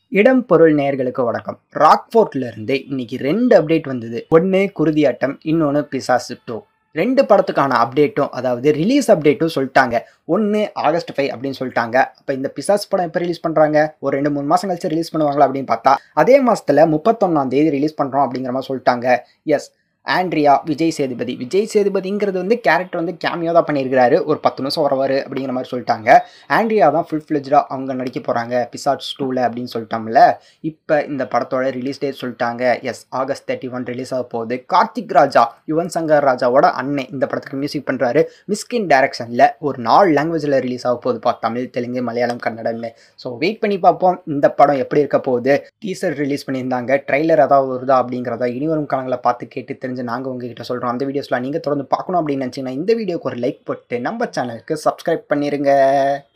இடம் பொருள் நேயர்களுக்கு வணக்கம் ராக்ஃபோர்ட்ல இருந்து இன்னைக்கு ரெண்டு அப்டேட் வந்தது ஒன்று குருதியாட்டம் இன்னொன்று பிசாசு டூ ரெண்டு படத்துக்கான அப்டேட்டும் அதாவது ரிலீஸ் அப்டேட்டும் சொல்லிட்டாங்க ஒன்று ஆகஸ்ட் ஃபைவ் அப்படின்னு சொல்லிட்டாங்க அப்போ இந்த பிசாஸ் படம் எப்போ ரிலீஸ் பண்ணுறாங்க ஒரு ரெண்டு மூணு மாதம் கழிச்சு ரிலீஸ் பண்ணுவாங்களா அப்படின்னு பார்த்தா அதே மாதத்தில் முப்பத்தொன்னாம் தேதி ரிலீஸ் பண்ணுறோம் அப்படிங்கிற மாதிரி சொல்லிட்டாங்க எஸ் ஆண்ட்ரியா விஜய் சேதுபதி விஜய் சேதுபதிங்கிறது வந்து கேரக்டர் வந்து கேமியோ தான் பண்ணியிருக்கிறாரு ஒரு பத்து நிமிஷம் வரவாரு அப்படிங்கிற மாதிரி சொல்லிட்டாங்க ஆண்ட்ரியா தான் ஃபுல் ஃப்ளெஜ்டாக அவங்க நடிக்க போகிறாங்க பிசாட்ஸ் டூவில் அப்படின்னு சொல்லிட்டோம்ல இப்போ இந்த படத்தோட ரிலீஸ் டேட் சொல்லிட்டாங்க yes August thirty one release ஆக போகுது கார்த்திக் ராஜா யுவன் சங்கர் ராஜாவோட அண்ணன் இந்த படத்துக்கு மியூசிக் பண்ணுறாரு மிஸ்கின் டைரக்ஷனில் ஒரு நாலு லாங்குவேஜில் ரிலீஸ் ஆக போகுதுப்பா தமிழ் தெலுங்கு மலையாளம் கன்னடம்னு ஸோ வெயிட் பண்ணி பார்ப்போம் இந்த படம் எப்படி இருக்க போகுது டீசர் ரிலீஸ் பண்ணியிருந்தாங்க ட்ரைலர் ஏதாவது வருதா அப்படிங்கிறத இனி வரும் காலங்களை பார்த்து கேட்டு தெரிஞ்சு நாங்கள் உங்ககிட்ட சொல்கிறோம் அந்த வீடியோஸ்லாம் நீங்கள் தொடர்ந்து பார்க்கணும் அப்படின்னு நினச்சிங்கன்னா இந்த வீடியோக்கு ஒரு லைக் போட்டு நம்ம சேனலுக்கு சப்ஸ்கிரைப் பண்ணிடுங்க